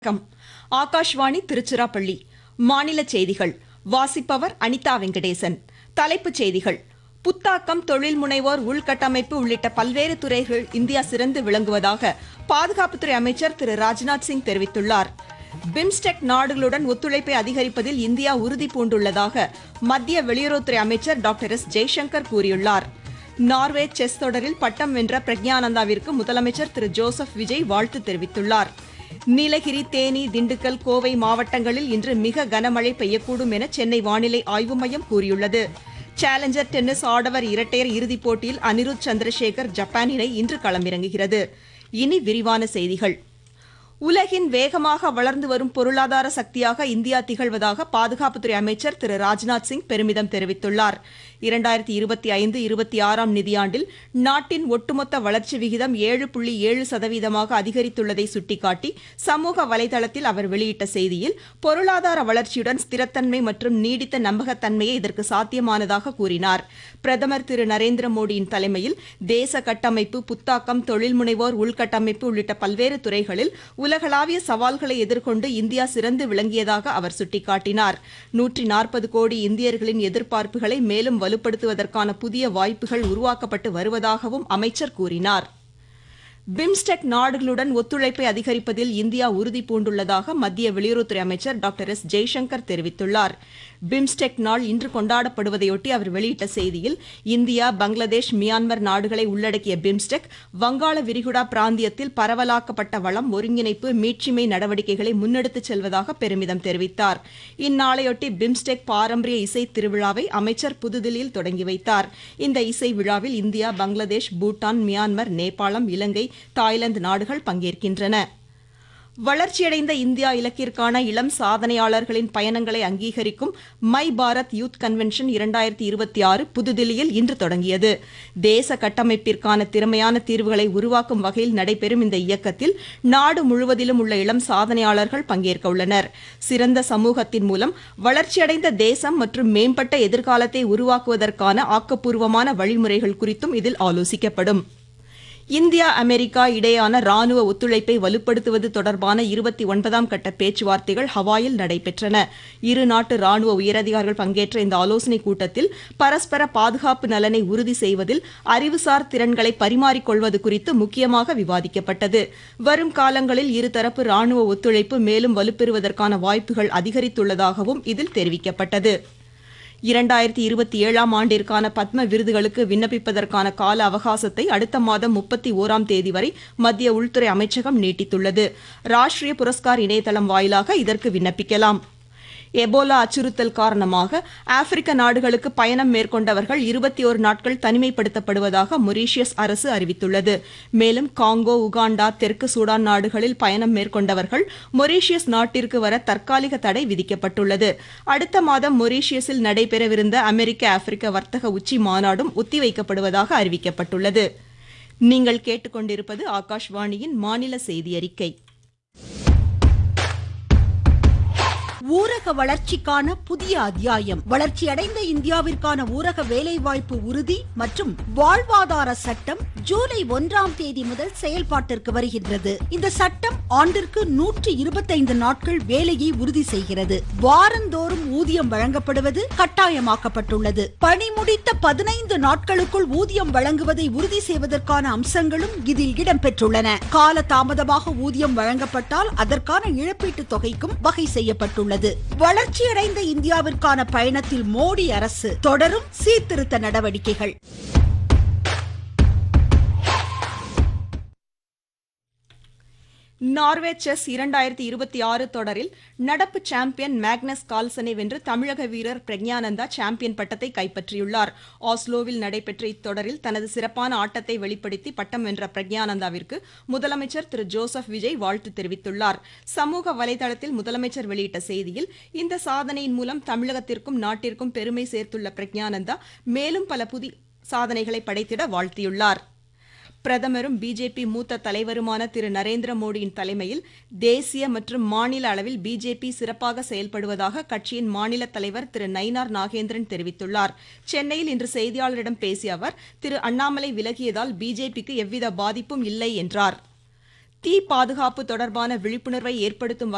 வணக்கம் ஆகாஷ்வாணி திருச்சிராப்பள்ளி மாநில செய்திகள் வாசிப்பவர் அனிதா வெங்கடேசன் தலைப்புச் செய்திகள் புத்தாக்கம் தொழில் முனைவோர் உள்கட்டமைப்பு உள்ளிட்ட பல்வேறு துறைகள் இந்தியா சிறந்து விளங்குவதாக பாதுகாப்புத்துறை அமைச்சர் திரு ராஜ்நாத் சிங் தெரிவித்துள்ளார் பிம்ஸ்டெக் நாடுகளுடன் ஒத்துழைப்பை அதிகரிப்பதில் இந்தியா உறுதி பூண்டுள்ளதாக மத்திய வெளியுறவுத்துறை அமைச்சர் டாக்டர் எஸ் ஜெய்சங்கர் கூறியுள்ளார் நார்வே செஸ் தொடரில் பட்டம் வென்ற பிரக்ஞானந்தாவிற்கு முதலமைச்சர் திரு ஜோசப் விஜய் வாழ்த்து தெரிவித்துள்ளார் நீலகிரி தேனி திண்டுக்கல் கோவை மாவட்டங்களில் இன்று மிக கனமழை பெய்யக்கூடும் என சென்னை வானிலை ஆய்வு மையம் கூறியுள்ளது சேலஞ்சர் டென்னிஸ் ஆடவர் இரட்டையர் இறுதிப் போட்டியில் அனிருத் சந்திரசேகர் ஜப்பான் இணை இன்று களமிறங்குகிறது இனி விரிவான செய்திகள் உலகின் வேகமாக வளர்ந்து வரும் பொருளாதார சக்தியாக இந்தியா திகழ்வதாக பாதுகாப்புத்துறை அமைச்சர் திரு ராஜ்நாத் சிங் பெருமிதம் தெரிவித்துள்ளார் இரண்டாயிரத்தி இருபத்தி ஐந்து இருபத்தி ஆறாம் நிதியாண்டில் நாட்டின் ஒட்டுமொத்த வளர்ச்சி விகிதம் ஏழு புள்ளி ஏழு சதவீதமாக அதிகரித்துள்ளதை சுட்டிக்காட்டி சமூக வலைதளத்தில் அவர் வெளியிட்ட செய்தியில் பொருளாதார வளர்ச்சியுடன் ஸ்திரத்தன்மை மற்றும் நீடித்த நம்பகத்தன்மையே இதற்கு சாத்தியமானதாக கூறினார் பிரதமர் திரு நரேந்திர மோடியின் தலைமையில் தேச கட்டமைப்பு புத்தாக்கம் தொழில் முனைவோர் உள்கட்டமைப்பு உள்ளிட்ட பல்வேறு துறைகளில் உலகளாவிய சவால்களை எதிர்கொண்டு இந்தியா சிறந்து விளங்கியதாக அவர் சுட்டிக்காட்டினார் நூற்றி நாற்பது கோடி இந்தியர்களின் எதிர்பார்ப்புகளை மேலும் வலுப்படுத்துவதற்கான புதிய வாய்ப்புகள் உருவாக்கப்பட்டு வருவதாகவும் அமைச்சர் கூறினார் பிம்ஸ்டெக் நாடுகளுடன் ஒத்துழைப்பை அதிகரிப்பதில் இந்தியா உறுதி பூண்டுள்ளதாக மத்திய வெளியுறவுத்துறை அமைச்சர் டாக்டர் எஸ் ஜெய்சங்கர் தெரிவித்துள்ளார் பிம்ஸ்டெக் நாள் இன்று கொண்டாடப்படுவதையொட்டி அவர் வெளியிட்ட செய்தியில் இந்தியா பங்களாதேஷ் மியான்மர் நாடுகளை உள்ளடக்கிய பிம்ஸ்டெக் வங்காள விரிகுடா பிராந்தியத்தில் பரவலாக்கப்பட்ட வளம் ஒருங்கிணைப்பு மீட்சிமை நடவடிக்கைகளை முன்னெடுத்துச் செல்வதாக பெருமிதம் தெரிவித்தார் இந்நாளையொட்டி பிம்ஸ்டெக் பாரம்பரிய இசை திருவிழாவை அமைச்சர் புதுதில்லியில் தொடங்கி வைத்தார் இந்த இசை விழாவில் இந்தியா பங்களாதேஷ் பூட்டான் மியான்மர் நேபாளம் இலங்கை தாய்லாந்து நாடுகள் பங்கேற்கின்றன வளர்ச்சியடைந்த இந்தியா இலக்கிற்கான இளம் சாதனையாளர்களின் பயணங்களை அங்கீகரிக்கும் மை பாரத் யூத் கன்வென்ஷன் இரண்டாயிரத்தி இருபத்தி ஆறு புதுதில்லியில் இன்று தொடங்கியது தேச கட்டமைப்பிற்கான திறமையான தீர்வுகளை உருவாக்கும் வகையில் நடைபெறும் இந்த இயக்கத்தில் நாடு முழுவதிலும் உள்ள இளம் சாதனையாளர்கள் பங்கேற்க உள்ளனர் சிறந்த சமூகத்தின் மூலம் வளர்ச்சியடைந்த தேசம் மற்றும் மேம்பட்ட எதிர்காலத்தை உருவாக்குவதற்கான ஆக்கப்பூர்வமான வழிமுறைகள் குறித்தும் இதில் ஆலோசிக்கப்படும் இந்தியா அமெரிக்கா இடையேயான ராணுவ ஒத்துழைப்பை வலுப்படுத்துவது தொடர்பான இருபத்தி ஒன்பதாம் கட்ட பேச்சுவார்த்தைகள் ஹவாயில் நடைபெற்றன இரு நாட்டு ராணுவ உயரதிகாரிகள் பங்கேற்ற இந்த ஆலோசனைக் கூட்டத்தில் பரஸ்பர பாதுகாப்பு நலனை உறுதி செய்வதில் அறிவுசார் திறன்களை பரிமாறிக்கொள்வது குறித்து முக்கியமாக விவாதிக்கப்பட்டது வரும் காலங்களில் இருதரப்பு ராணுவ ஒத்துழைப்பு மேலும் வலுப்பெறுவதற்கான வாய்ப்புகள் அதிகரித்துள்ளதாகவும் இதில் தெரிவிக்கப்பட்டது இரண்டாயிரத்தி இருபத்தி ஏழாம் ஆண்டிற்கான பத்ம விருதுகளுக்கு விண்ணப்பிப்பதற்கான கால அவகாசத்தை அடுத்த மாதம் முப்பத்தி ஓராம் தேதி வரை மத்திய உள்துறை அமைச்சகம் நீட்டித்துள்ளது ராஷ்டிரிய புரஸ்கார் இணையதளம் வாயிலாக இதற்கு விண்ணப்பிக்கலாம் எபோலா அச்சுறுத்தல் காரணமாக ஆப்பிரிக்க நாடுகளுக்கு பயணம் மேற்கொண்டவர்கள் இருபத்தி ஒரு நாட்கள் தனிமைப்படுத்தப்படுவதாக மொரீஷியஸ் அரசு அறிவித்துள்ளது மேலும் காங்கோ உகாண்டா தெற்கு சூடான் நாடுகளில் பயணம் மேற்கொண்டவர்கள் மொரீஷியஸ் நாட்டிற்கு வர தற்காலிக தடை விதிக்கப்பட்டுள்ளது அடுத்த மாதம் மொரீஷியஸில் நடைபெறவிருந்த அமெரிக்க ஆப்பிரிக்க வர்த்தக உச்சி மாநாடும் ஒத்திவைக்கப்படுவதாக அறிவிக்கப்பட்டுள்ளது நீங்கள் கேட்டுக்கொண்டிருப்பது ஆகாஷ்வாணியின் மாநில செய்தி அறிக்கை ஊரக வளர்ச்சிக்கான புதிய அத்தியாயம் வளர்ச்சியடைந்த இந்தியாவிற்கான ஊரக வேலைவாய்ப்பு உறுதி மற்றும் வாழ்வாதார சட்டம் ஜூலை ஒன்றாம் தேதி முதல் செயல்பாட்டிற்கு வருகின்றது இந்த சட்டம் ஆண்டிற்கு நூற்றி இருபத்தைந்து நாட்கள் வேலையை உறுதி செய்கிறது வாரந்தோறும் ஊதியம் வழங்கப்படுவது கட்டாயமாக்கப்பட்டுள்ளது பணி முடித்த பதினைந்து நாட்களுக்குள் ஊதியம் வழங்குவதை உறுதி செய்வதற்கான அம்சங்களும் இதில் இடம்பெற்றுள்ளன கால தாமதமாக ஊதியம் வழங்கப்பட்டால் அதற்கான இழப்பீட்டுத் தொகைக்கும் வகை செய்யப்பட்டுள்ளது உள்ளது வளர்ச்சியடைந்த இந்தியாவிற்கான பயணத்தில் மோடி அரசு தொடரும் சீர்திருத்த நடவடிக்கைகள் நார்வே செஸ் இரண்டாயிரத்தி இருபத்தி ஆறு தொடரில் நடப்பு சாம்பியன் மேக்னஸ் கால்சனை வென்று தமிழக வீரர் பிரக்ஞானந்தா சாம்பியன் பட்டத்தை கைப்பற்றியுள்ளார் ஆஸ்லோவில் நடைபெற்ற இத்தொடரில் தனது சிறப்பான ஆட்டத்தை வெளிப்படுத்தி பட்டம் வென்ற பிரக்ஞானந்தாவிற்கு முதலமைச்சர் திரு ஜோசப் விஜய் வாழ்த்து தெரிவித்துள்ளார் சமூக வலைதளத்தில் முதலமைச்சர் வெளியிட்ட செய்தியில் இந்த சாதனையின் மூலம் தமிழகத்திற்கும் நாட்டிற்கும் பெருமை சேர்த்துள்ள பிரக்ஞானந்தா மேலும் பல புதிய சாதனைகளை படைத்திட வாழ்த்தியுள்ளார் பிரதமரும் பிஜேபி மூத்த தலைவருமான திரு நரேந்திர மோடியின் தலைமையில் தேசிய மற்றும் மாநில அளவில் பிஜேபி சிறப்பாக செயல்படுவதாக கட்சியின் மாநில தலைவர் திரு நயினார் நாகேந்திரன் தெரிவித்துள்ளார் சென்னையில் இன்று செய்தியாளரிடம் பேசிய அவர் திரு அண்ணாமலை விலகியதால் பிஜேபிக்கு எவ்வித பாதிப்பும் இல்லை என்றார் தீ பாதுகாப்பு தொடர்பான விழிப்புணர்வை ஏற்படுத்தும்